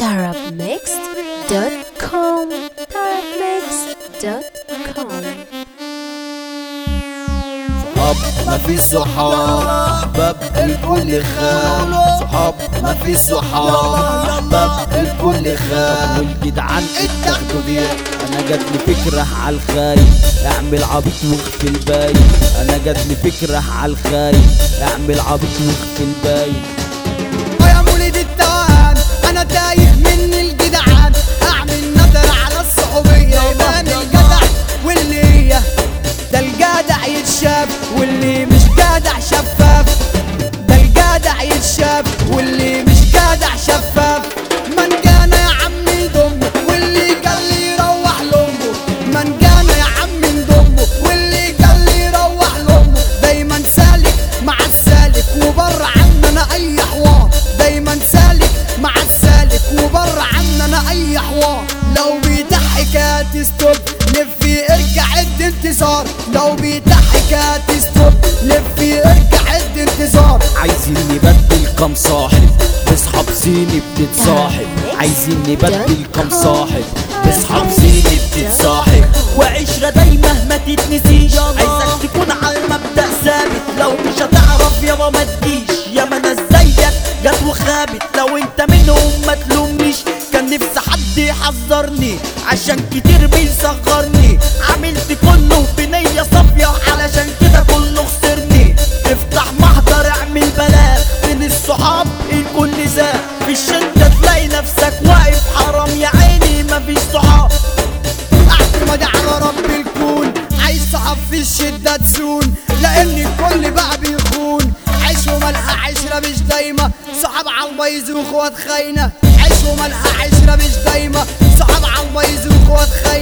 tarabmixed.com tarabmixed.com صحاب ما في صحاب باب الكل خان صحاب ما في صحاب باب الكل خان والجدعان اتاخدوا بيها انا جاتلي فكرة على الخايب اعمل عبيط واخفي الباين انا جاتلي فكرة على الخايب اعمل عبيط واخفي الباين يا مولد التوان انا تايه من الجدعان اعمل نظر على الصحوبية يبان الجدع واللي هي ده الجدع يتشاف واللي مش جدع شفاف ده الجدع يتشاف واللي مش جدع شفاف من كان يا عم يضمه واللي قال لي يروح لامه من كان يا عم يضمه واللي قال لي يروح لامه دايما سالك مع السالك وبره عننا اي حوار دايما سالك مع السالك وبره عننا اي حوار لو بيضحك هتستوب لفي ارجع عد انتصار لو بيضحك هتستوب لفي ارجع عد انتصار عايزين نبدل كام صاحب اصحاب صيني بتتصاحب عايزين نبدل كام صاحب اصحاب صيني بتتصاحب وعشرة دايما ما تتنسيش عايزك تكون على المبدأ ثابت لو مش هتعرف يابا ما تجيش يا ما ناس زيك جت وخابت لو انت منهم ما تلومنيش كان نفسي حد يحذرني عشان كتير بيصغرني عملت كله بنية صافية علشان كده كله خسرني افتح محضر اعمل بلاغ بين الصحاب الكل زاد في الشدة تلاقي نفسك واقف حرام يا عيني مفيش صحاب اعتمد على رب الكون عايز صحاب في الشدة تزون لان الكل بقى بيخون عيش وملقى عشرة مش دايمة صحاب عالبيز واخوات خاينة عيش وملقى عشرة مش دايمة صحاب عالبيز واخوات خاينة